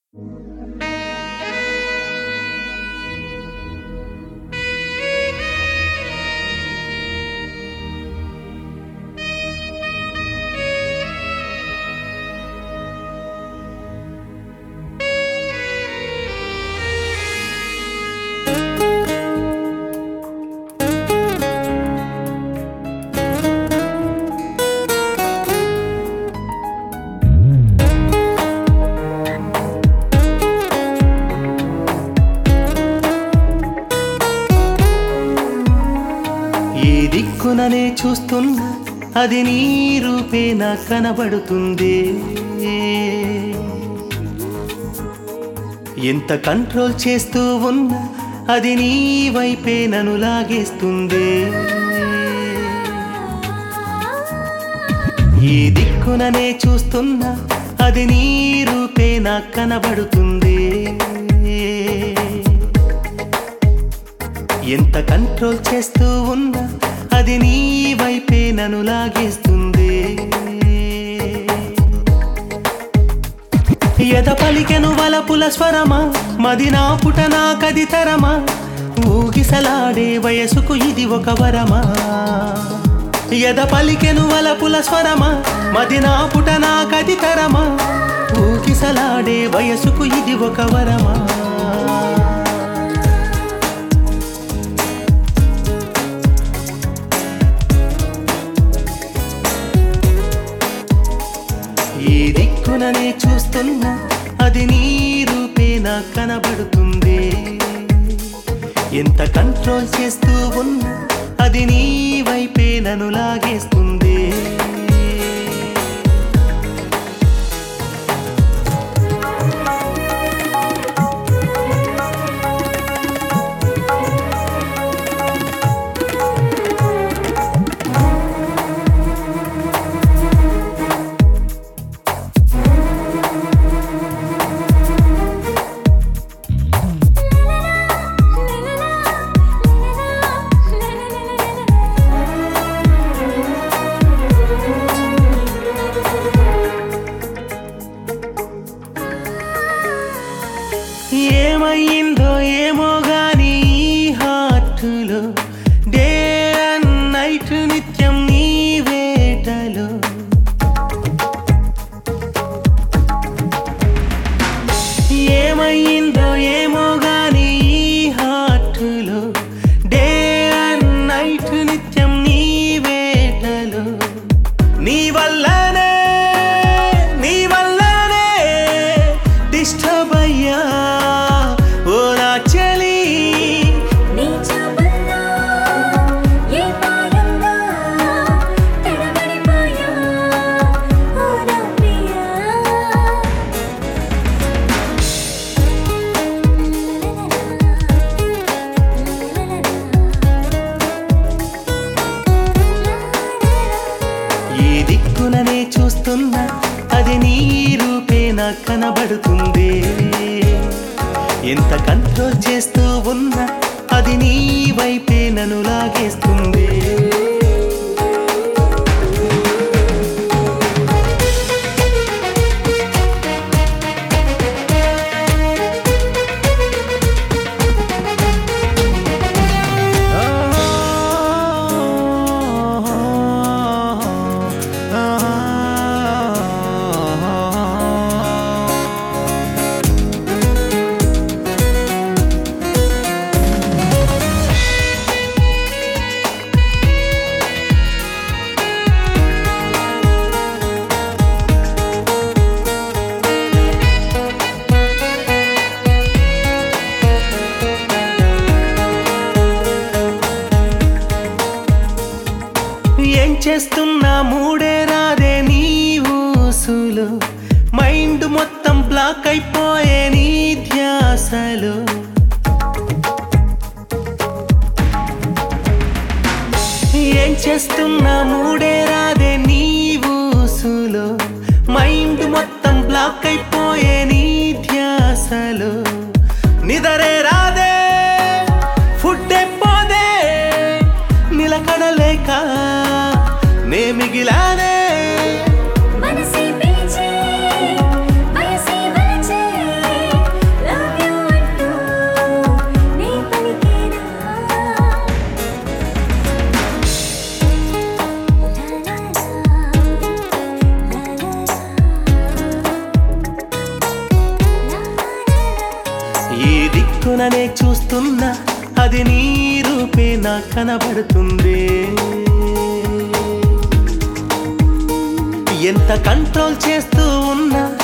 ఏ దిక్కుననే చూస్తున్నా అది నీ రూపే నా కనబడుతుంది ఎంత కంట్రోల్ చేస్తూ ఉన్నా అది నీ వైపే నన్ను లాగేస్తుంది ఈ దిక్కుననే చూస్తున్నా అది నీ రూపే నా కనబడుతుంది ఎంత కంట్రోల్ చేస్తూ ఉన్నా అది నీ వైపే నన్ను లాగేస్తుంది ఎద పలికెను వలపుల స్వరమా మది నా పుట నా కది తరమా ఊగిసలాడే వయసుకు ఇది ఒక వరమా ఎద పలికెను వలపుల స్వరమా మది నా పుట నా కది తరమా ఊగిసలాడే వయసుకు ఇది ఒక వరమా ఈ దిక్కుననే చూస్తున్నా అది నీ రూపే నా కనబడుతుంది ఎంత కంట్రోల్ చేస్తూ ఉన్నా అది నీ వైపే నన్ను లాగేస్తుంది ఏమయ్యిందో ఏమో గాని ఈ హార్టులో డే అండ్ నైట్ నిత్యం నీ వేటలో ఏమయ్యిందో ఏమో గాని ఈ హార్టులో డే అండ్ నైట్ నిత్యం నీ వేటలో నీ వల్లనే నీ వల్లనే డిస్టర్బ్ అయ్యా ఓ నా చెలి నీ చూపుల్లో ఏ మాయంగా తడబడిపోయా ఓ నా ప్రియా ఈ దిక్కుననే చూస్తున్నా అది నీ రూపే నా కనబడుతుంది ఎంత కంట్రోల్ చేస్తూ ఉన్నా అది నీ వైపే నన్ను లాగేస్తుంది ఏం చేస్తున్నా మూడే రాదే నీ ఊసులు మైండ్ మొత్తం బ్లాక్ అయిపోయే నీ ధ్యాసలు ఏం చేస్తున్నా మూడే రాదే నీ ఊసులు మైండ్ మొత్తం బ్లాక్ అయిపోయే నీ ధ్యాసలు నిదరే రాదే ఫుడ్ పోదే నిలకడలేక నే మిగిలానే మనసే పిలిచే వయసే వలచే కళ్ళలోననే చూస్తున్నా అది నీ రూపే నా కనబడుతుంది ఎంత కంట్రోల్ చేస్తూ ఉన్నా